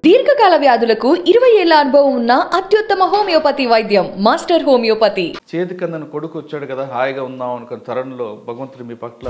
దీర్ఘకాల వ్యాధులకు ఇరవై ఏళ్ల అనుభవం ఉన్న అత్యుత్తమ హోమియోపతి వైద్యం మాస్టర్ హోమియోపతి చేతికందని కొడుకు వచ్చాడు కదా హాయిగా ఉందాం అనుకున్న తరుణంలో భగవంతుడు మీ పట్ల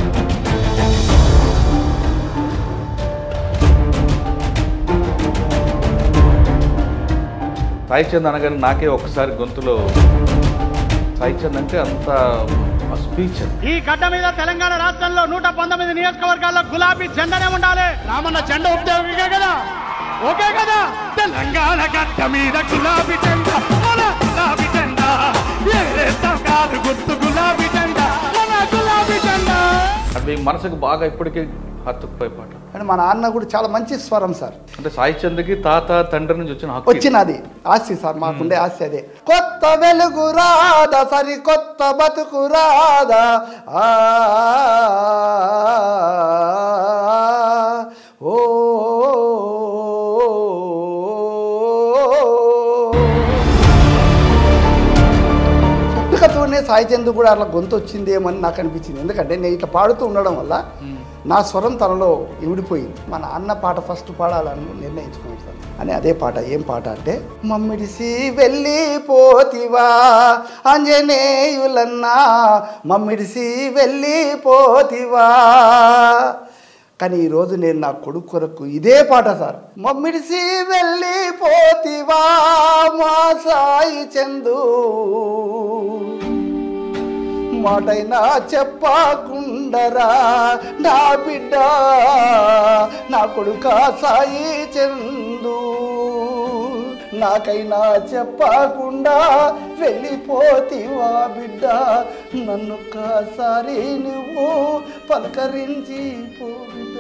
సాయిచంద్ అనగానే నాకే ఒక్కసారి గొంతులో సాయిచంద్ అంటే అంత స్పీచ్ ఈ గడ్డ మీద తెలంగాణ రాష్ట్రంలో నూట పంతొమ్మిది నియోజకవర్గాల్లో గులాబీ జెండానే ఉండాలి రామన్న జెండా ఒకటే ఓకే కదా ఓకే కదా తెలంగాణ గడ్డ మీద గులాబీ జెండా మన గులాబీ జెండా ఎగరేస్తాం కాదు గుర్తు గులాబీ జెండా మన గులాబీ జెండా అది మీ మనసుకు బాగా ఇప్పటికీ హత్తుకుపోయే పాట అంటే మా నాన్న కూడా చాలా మంచి స్వరం సార్ అంటే సాయిచంద్కి తాత తండ్రి నుంచి వచ్చిన హక్కు ఇది. వచ్చినది ఆస్తి సార్ మాకుండే ఆస్తి అదే కొత్త వెలుగు రాదా సరి కొత్త బతుకు రాదా ఆ, ఓ పుట్టుకతోనే సాయి చందు కూడా అట్లా గొంతు వచ్చిందేమని నాకు అనిపించింది ఎందుకంటే నేను ఇట్లా పాడుతూ ఉండడం వల్ల నా స్వరం తనలో ఇవిడిపోయింది మా నాన్న పాట ఫస్ట్ పాడాలని నిర్ణయించుకున్నాను సార్ అని అదే పాట ఏం పాట అంటే మమ్మిడిసి వెళ్ళిపోతివా ఆంజనేయులన్నా మమ్మిడిసి వెళ్ళిపోతివా కానీ ఈరోజు నేను నా కొడుకు కొరకు ఇదే పాట సార్ మమ్మిడిసి వెళ్ళిపోతివా మా సాయి చందు మాటైనా చెప్పకుండరా నా బిడ్డ నా కొడుక సాయి చందు నాకైనా చెప్పకుండా వెళ్ళిపోతివా బిడ్డ నన్ను కాసారి నువ్వు పలకరించి పో బిడ్డ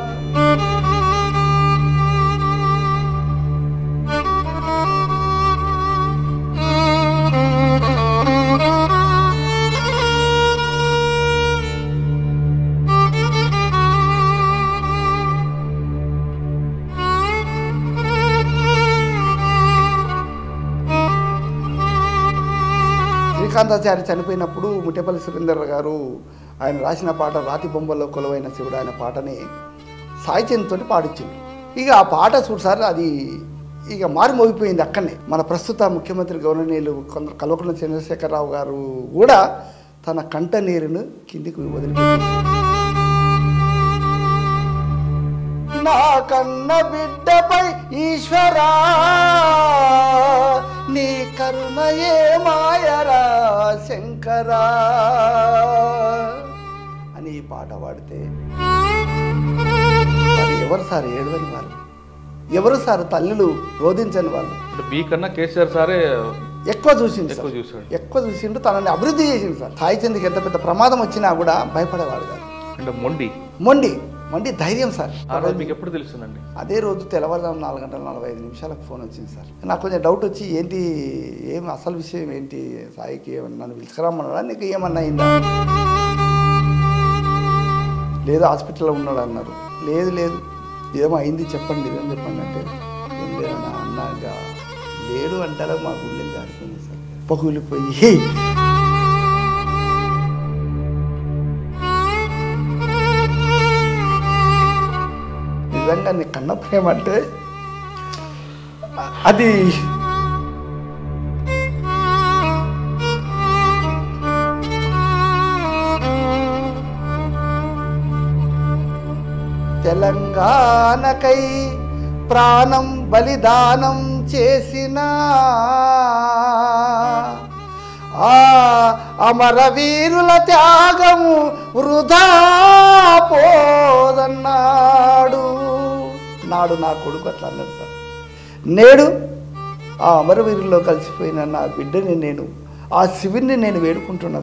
శ్రీకాంతాచారి చనిపోయినప్పుడు ముట్టేపల్లి సురేందర్ గారు ఆయన రాసిన పాట రాతి బొమ్మల్లో కొలువైన శివుడు ఆయన పాటని సాయిచంద్తో పాడించింది ఇక ఆ పాట చూడు సార్ అది ఇక మారి మోగిపోయింది అక్కడనే మన ప్రస్తుత ముఖ్యమంత్రి గవర్ననీయులు కొందరు కల్వకుంట్ల చంద్రశేఖరరావు గారు కూడా తన కంట నీరును కిందికి వదిలిపెట్టారు నా కన్న బిడ్డపై ఈశ్వరా నీ కరుణయే మాయరా శంకరా అని ఈ పాట పాడితే మరి ఎవరు సార్ ఏడవని వాళ్ళు ఎవరు సార్ తల్లులు రోధించని వాళ్ళు అంటే మీకన్నా కేసీఆర్ సారే ఎక్కువ చూసిండు ఎక్కువ సార్. చూశాడు. ఎక్కువ చూసిండు తనని అభివృద్ధి చేసిండు సార్ సాయి చంద్కి ఎంత పెద్ద ప్రమాదం వచ్చినా కూడా భయపడేవాడు కాదు అంటే మొండి మొండి మొండి ధైర్యం సార్ ఆ రోజు మీకు ఎప్పుడు తెలుస్తుందండి అదే రోజు తెల్లవారుజాము నాలుగు గంటల నలభై ఐదు నిమిషాలకు ఫోన్ వచ్చింది సార్ నాకు కొంచెం డౌట్ వచ్చి ఏంటి ఏం అసలు విషయం ఏంటి సాయికి ఏమన్నా నన్ను పిలుచుకురమ్మన్నాడా నీకు ఏమన్నా అయిందా లేదు హాస్పిటల్లో ఉన్నాడు అన్నారు లేదు లేదు ఏమో అయింది చెప్పండి ఏం చెప్పండి అంటే ఏం లేదన్నా అన్నాక లేడు అంటారా మా గుండెలు జారిపోయింది సార్ పగులిపోయి నిజంగా నీ కన్న ప్రేమ అంటే అది తెలంగాణకై ప్రాణం బలిదానం చేసిన ఆ అమరవీరుల త్యాగము వృధా పోదన్నాడు నాడు నా కొడుకు అట్లా అన్నాడు సార్ నేడు ఆ అమరవీరుల్లో కలిసిపోయిన నా బిడ్డని నేను ఆ శివుని నేను వేడుకుంటున్నాను